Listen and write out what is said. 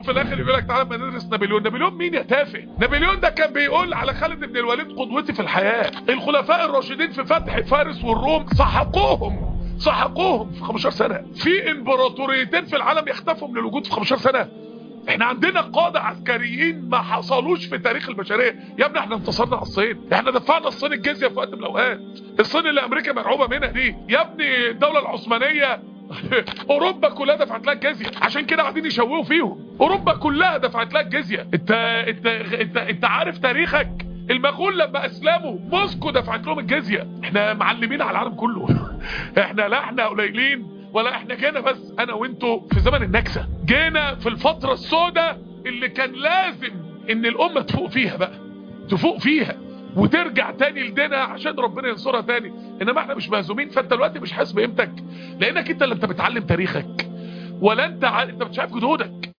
في الاخر يقول لك تعالى ما ندرس نابليون نابليون مين يا تافه نابليون ده كان بيقول على خالد بن الوليد قدوتي في الحياه الخلفاء الراشدين في فتح فارس والروم سحقوهم سحقوهم في 15 سنه في امبراطوريتين في العالم يختفوا من الوجود في 15 سنه احنا عندنا قادة عسكريين ما حصلوش في تاريخ البشرية يا ابني احنا انتصرنا على الصين احنا دفعنا الصين الجزية في وقت من الاوقات الصين اللي امريكا مرعوبة منها دي يا ابني الدولة العثمانية اوروبا كلها دفعت لها الجزيه عشان كده قاعدين يشوهوا فيهم اوروبا كلها دفعت لها الجزيه انت انت انت, انت عارف تاريخك المغول لما اسلموا موسكو دفعت لهم الجزيه احنا معلمين على العالم كله احنا لا احنا قليلين ولا احنا جينا بس انا وانتوا في زمن النكسه جينا في الفتره السوداء اللي كان لازم ان الامه تفوق فيها بقى تفوق فيها وترجع تاني لدينا عشان ربنا ينصرها تاني انما احنا مش مهزومين فانت دلوقتي مش حاسس بقيمتك لانك انت اللي انت بتعلم تاريخك ولا انت ع... انت مش عارف جهودك